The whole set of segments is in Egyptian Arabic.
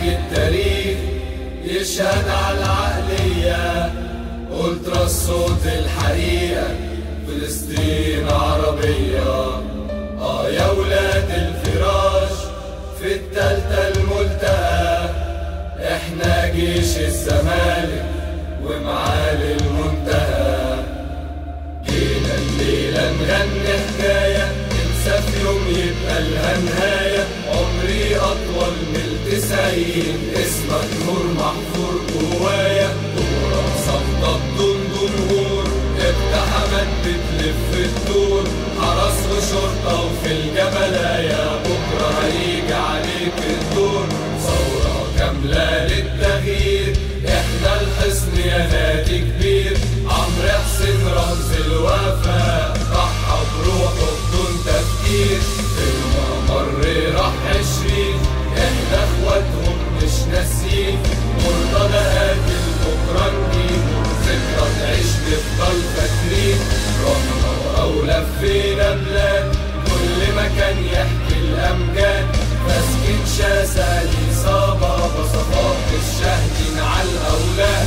نحكي التاريخ يشهد على العقلية ألترا الصوت الحقيقة فلسطين عربية آه يا ولاد الفراش في التالتة الملتقى احنا جيش الزمالك ومعالي المنتهى جينا الليلة نغني حكاية ننسى في يوم يبقى لها نهاية عمري أطول من التسعين اسمك نور محفور جوايا دورة صفقة بدون جمهور اقتحمت بتلف الدور حرس وشرطة وفي الجبلايا بكرة هيجي عليك الدور ثورة كاملة للتغيير احنا الحصن يا نادي كبير عمرو حسين رمز الوفاء ضحى بروحه بدون تفكير الممر راح عشرين احنا اخواتهم مش ناسيين مرتضى قاتل بكره نجيبه ذكرى تعيش نفضل فاكرين رحنا ورا ولفينا بلاد كل مكان يحكي الامجاد ماسكين شاسة الإصابة بصفات الشاهدين على الأولاد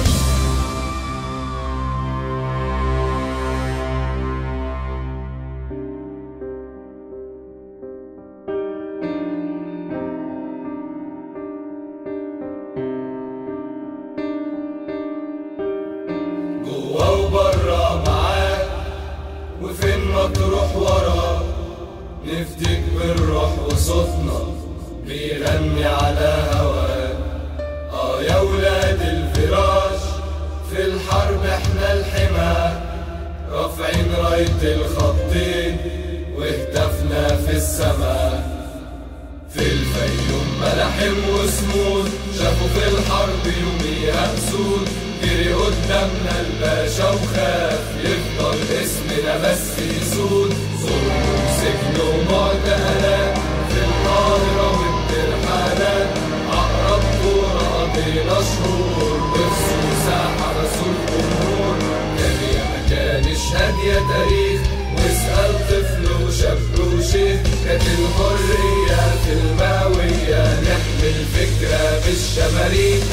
جوا وبرا معاك وفين ما تروح وراه نفتك بالروح وصوتنا بيغني على هواك اه يا ولاد الفراش في الحرب احنا الحمى رافعين راية الخطين وهتفنا في السماء في الفيوم ملاحم وسمود شافوا في الحرب يوميها اسود جري قدامنا الباشا وخاف يفضل اسمنا بس يسود ظلم وسجن ومعتقلات في القاهرة والترحالات أقرب كورة قضينا شهور بفصول ساحة رسول الجمهور كان يا مكان اشهد يا تاريخ واسأل طفل وشاب وشيخ كانت الحرية في الماوية نحمل فكرة بالشماريخ